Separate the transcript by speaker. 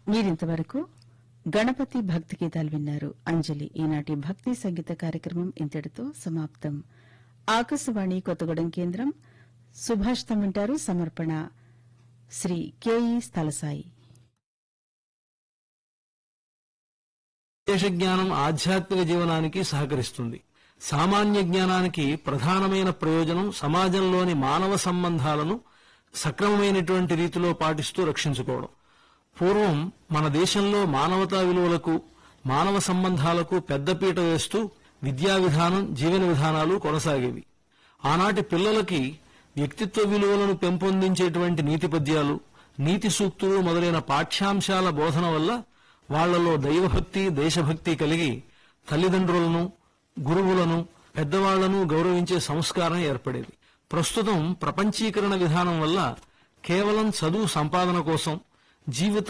Speaker 1: మీరింతవరకు గణపతి భక్తి గీతాలు విన్నారు అంజలి ఈనాటి భక్తి సంగీత కార్యక్రమం ఇంతటితో సమాప్తం ఆకాశవాణి కొత్తగూడెం కేంద్రం సుభాషితం వింటారు సమర్పణ శ్రీ కెఈ స్థలసాయి
Speaker 2: దేశ జ్ఞానం ఆధ్యాత్మిక జీవనానికి సహకరిస్తుంది సామాన్య జ్ఞానానికి ప్రధానమైన ప్రయోజనం సమాజంలోని మానవ సంబంధాలను సక్రమమైనటువంటి రీతిలో పాటిస్తూ రక్షించుకోవడం పూర్వం మన దేశంలో మానవతా విలువలకు మానవ సంబంధాలకు పెద్దపీట వేస్తూ విద్యా విధానం జీవన విధానాలు కొనసాగేవి ఆనాటి పిల్లలకి వ్యక్తిత్వ విలువలను పెంపొందించేటువంటి నీతి పద్యాలు నీతి సూక్తులు మొదలైన పాఠ్యాంశాల బోధన వల్ల వాళ్లలో దైవభక్తి దేశభక్తి కలిగి తల్లిదండ్రులను గురువులను పెద్దవాళ్లను గౌరవించే సంస్కారం ఏర్పడేది ప్రస్తుతం ప్రపంచీకరణ విధానం వల్ల కేవలం చదువు సంపాదన కోసం జీవిత